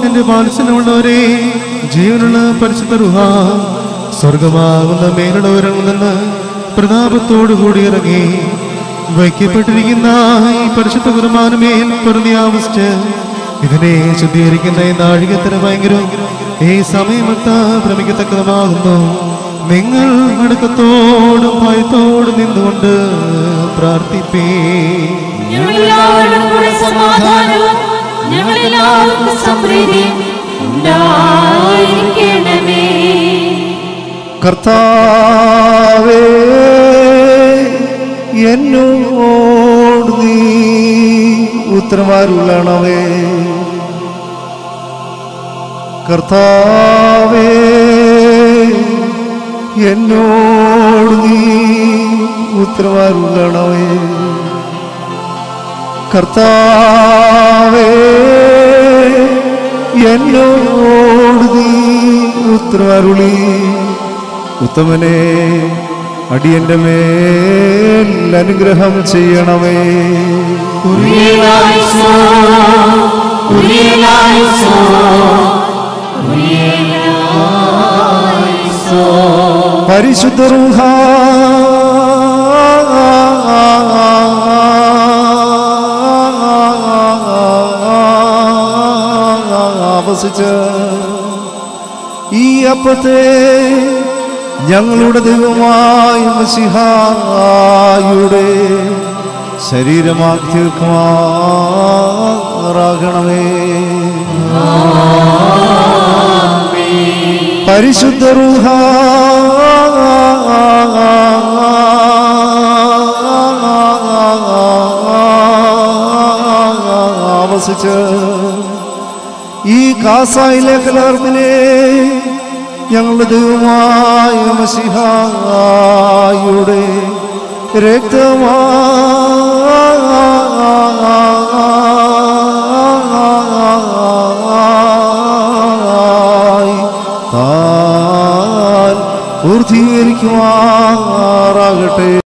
എന്റെ വാത്സല്യമുള്ളവരെ ജീവനുള്ള പരിശുദ്ധ റുഹ സ്വർഗമാകുന്ന മേലുള്ളവരിൽ നിന്ന് പ്രതാപത്തോടു കൂടി ഇറങ്ങി വയ്ക്കപ്പെട്ടിരിക്കുന്ന ഈ പരിശുദ്ധ കുർബാനമേൽ പൊരുന്നിയാവസിച്ച് ഇതിനെ ശുദ്ധീകരിക്കുന്ന ഈ നാഴികത്തിന് ഭയങ്കരം ഈ സമയമത്ത ഭ്രമിക്കത്തക്കതുമാകുന്നു നിങ്ങൾ അടുക്കത്തോടും ഭയത്തോടും നിന്നുകൊണ്ട് പ്രാർത്ഥിപ്പേ ഞങ്ങളെല്ലാവരോടും കൂടെ സമാധാനവും ഞങ്ങളെല്ലാവർക്കും സമൃദ്ധി ഉണ്ടായിരിക്കണമേ കർത്താവേ എന്നോട് നീ ഉത്തരവാരുള്ളണവേ കർത്താവേ എന്നോട് നീ ഉത്തരവാരുള്ളണവേ കർത്താവേ എന്നോട് നീ ഉത്തരവരുളി ഉത്തമനെ അടിയന്റെ മേൽ അനുഗ്രഹം ചെയ്യണമേ ഉരിയലായിസോ, ഉരിയലായിസോ, ഉരിയലായിസോ. പരിശുദ്ധ റൂഹ ആവസിച്ച് ഈ അപ്പത്തെ ഞങ്ങളുടെ ദൈവമായ മസിഹായുടെ ശരീരമാക്കി തീർക്കുമാറാകണമേ പരിശുദ്ധ റൂഹ ആവസിച്ച് ഈ കാസായിലെ കലർപ്പിനെ ഞങ്ങളുടെ ദൈവമായ മസിഹായുടെ രക്തമായി താൻ പൂർത്തീകരിക്കുമാറാകട്ടെ